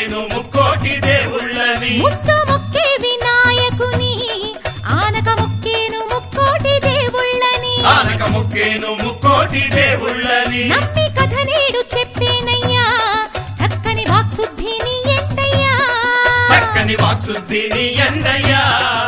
మొక్కేను ముక్కోటి దేవుళ్ళని ముద్దు మొక్కే వినాయకుని ఆనక మొక్కేను ముక్కోటి దేవుళ్ళని ఆనక మొక్కేను ముక్కోటి దేవుళ్ళని నమ్మి కథ నేడు చెప్పేనయ్యా చక్కని వాక్శుద్ధిని ఎంతయ్యా చక్కని వాక్శుద్ధిని ఎందయ్యా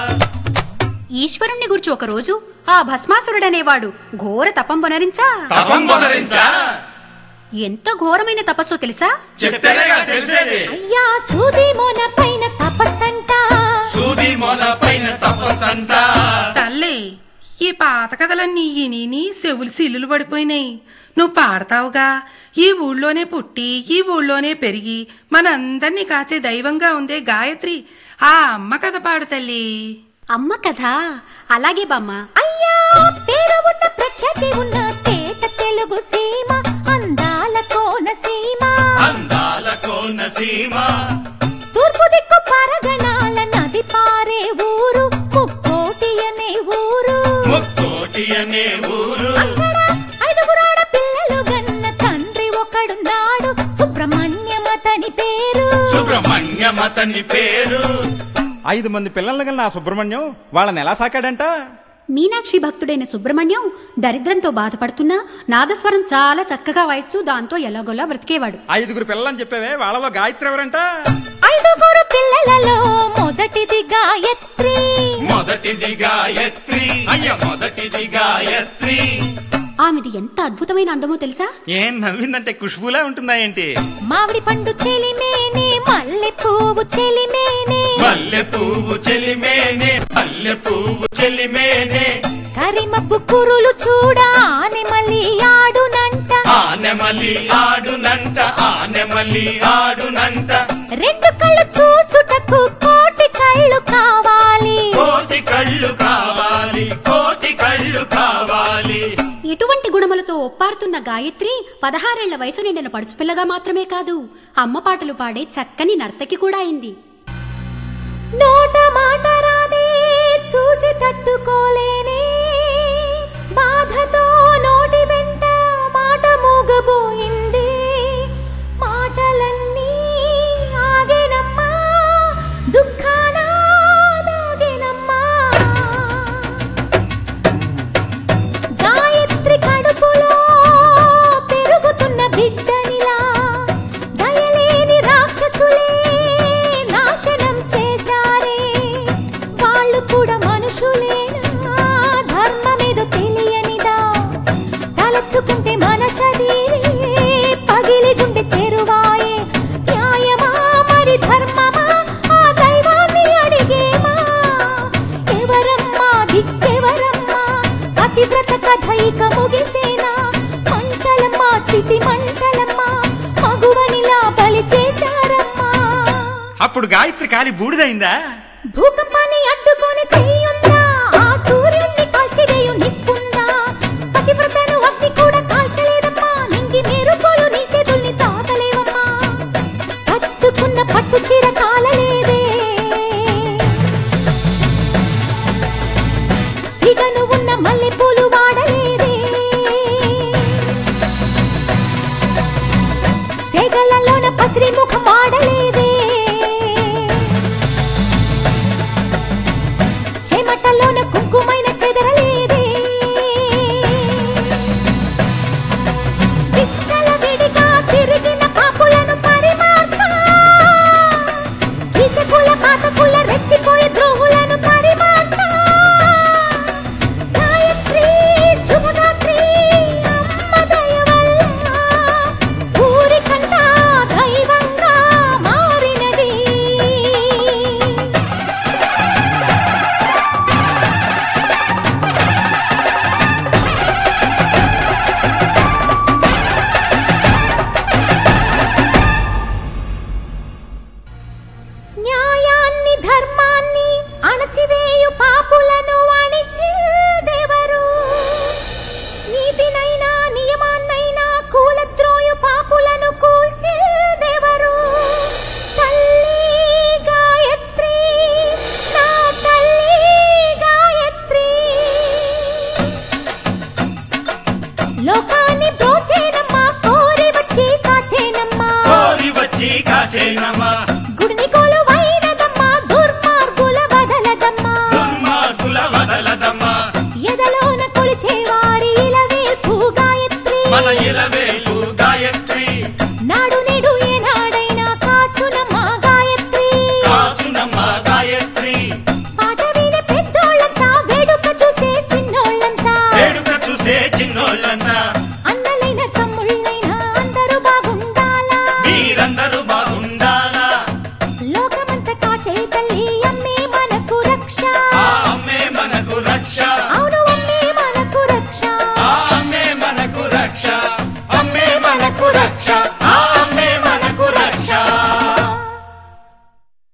ఈశ్వరుణ్ణి గురించి ఒకరోజు ఆ భస్మాసురుడనేవాడు ఘోర తపం వనరించా తపం మొదరించా ఎంత ఘోరమైన తపస్సో తెలుసా చెప్తేనేగా తెలిసేది అయ్యా సూది మోన పైన తపస్సంట సూది మొన పైన తపస్సంట తల్లే ఈ పాత కథలన్నీ ఇని చెవులు సిల్లులు పడిపోయినాయి నువ్వు పాడతావుగా ఈ ఊళ్ళోనే పుట్టి ఈ ఊళ్ళోనే పెరిగి మనందర్నీ కాచే దైవంగా ఉందే గాయత్రి ఆ అమ్మ కథ పాడు తల్లి అమ్మ కథ అలాగే బామ్మ అయ్యా పేరు ఉన్న ప్రఖ్యాతి ఉన్న తేట తెలుగు సీమ అందాల కోన సీమ అందాల కోన సీమ తూర్పు దిక్కు పరగణాల నది పారే ఊరు ముక్కోటి అనే ఊరు ముక్కోటి అనే ఊరు అక్కడ ఐదుగురాడ పిల్లలు గన్న తండ్రి ఒకడున్నాడు సుబ్రహ్మణ్యమతని పేరు సుబ్రహ్మణ్యమతని పేరు ఐదు మంది పిల్లలు గల నా సుబ్రహ్మణ్యం వాళ్ళని ఎలా సాకాడంట మీనాక్షి భక్తుడైన సుబ్రహ్మణ్యం దరిద్రంతో బాధపడుతున్నా నాదస్వరం చాలా చక్కగా వాయిస్తూ దాంతో ఎలాగోలా బ్రతికేవాడు ఐదుగురు పిల్లలని చెప్పావే వాళ్ళలో గాయత్రి ఎవరంట ఐదుగురు పిల్లలలో మొదటిది గాయత్రి మొదటిది గాయత్రి అయ్య మొదటిది గాయత్రి ఆమెది ఎంత అద్భుతమైన అందమో తెలుసా ఏం నవ్విందంటే ఖుష్బులా ఉంటుందా ఏంటి మామిడి పండు చెలిమేనే మల్లె పువ్వు చెలిమేనే మల్లె పువ్వు చెలిమేనే మల్లె పువ్వు చెలిమేనే కరిమబ్బు కురులు చూడ ఆనెమలి ఆడునంట ఆనెమలి ఆడునంట ఆనెమలి ఆడునంట రెండు కళ్ళు చూచుటకు కోటి కళ్ళు కావాలి కోటి కళ్ళు కావాలి కోటి కళ్ళు కావాలి ఇటువంటి గుణములతో ఒప్పారుతున్న గాయత్రి పదహారేళ్ల వయసు నిండిన పడుచుపిల్లగా మాత్రమే కాదు అమ్మ పాటలు పాడే చక్కని నర్తకి కూడా అయింది నోట మాట రాదే చూసి తట్టుకోలేనే బాధతో నోటి వెంట మాట మూగబోయింది మాటలన్నీ ఆగేనమ్మా దుఃఖాన దాగేనమ్మా గాయత్రి కడుపులో పెరుగుతున్న బిడ్డనిలా దయలేని రాక్షసులే నాశనం చేశారే వాళ్ళు కూడా మనుషులేనా ధర్మమేదో తెలియనిదా తలచుకుంటే మనసది పగిలి గుండె చెరువాయే న్యాయమా మరి ధర్మమా ఆ దైవాన్ని అడిగేమా ఎవరమ్మా దిక్కెవరమ్మా పతివ్రత కథ ఇక ముగిసేనా మంటలమ్మా చితి మంటలమ్మా మగువనిలా బలి చేశారమ్మా అప్పుడు గాయత్రి కాలి బూడిదైందా భూకంపాన్ని అడ్డుకొని చెయ్యుందా ఆ సూర్యుడిని కాల్చివేయు నిప్పుందా పతివ్రతను అగ్ని కూడా కాల్చలేదమ్మా నింగి మెరుపులు నీ చేతుల్ని తాకలేవమ్మా కట్టుకున్న పట్టు చీర కాలలేదే సిగను ఉన్న మల్లెపూలు వాడలేదే సెగలలోన పసిరి ముఖం వాడలేదే చెమటలోన కుంకుమైన చెదరలేదే విచ్చలవిడిగా తిరిగిన పాపులను పరిమార్చా కీచకుల పాతకుల రెచ్చిపోయే ద్రోహులను పరిమార్చా గాయత్రి శుభగాత్రి అమ్మ దయ వల్ల ఊరికంతా దైవంగా మారినది న్యాయాన్ని ఆశ ఆ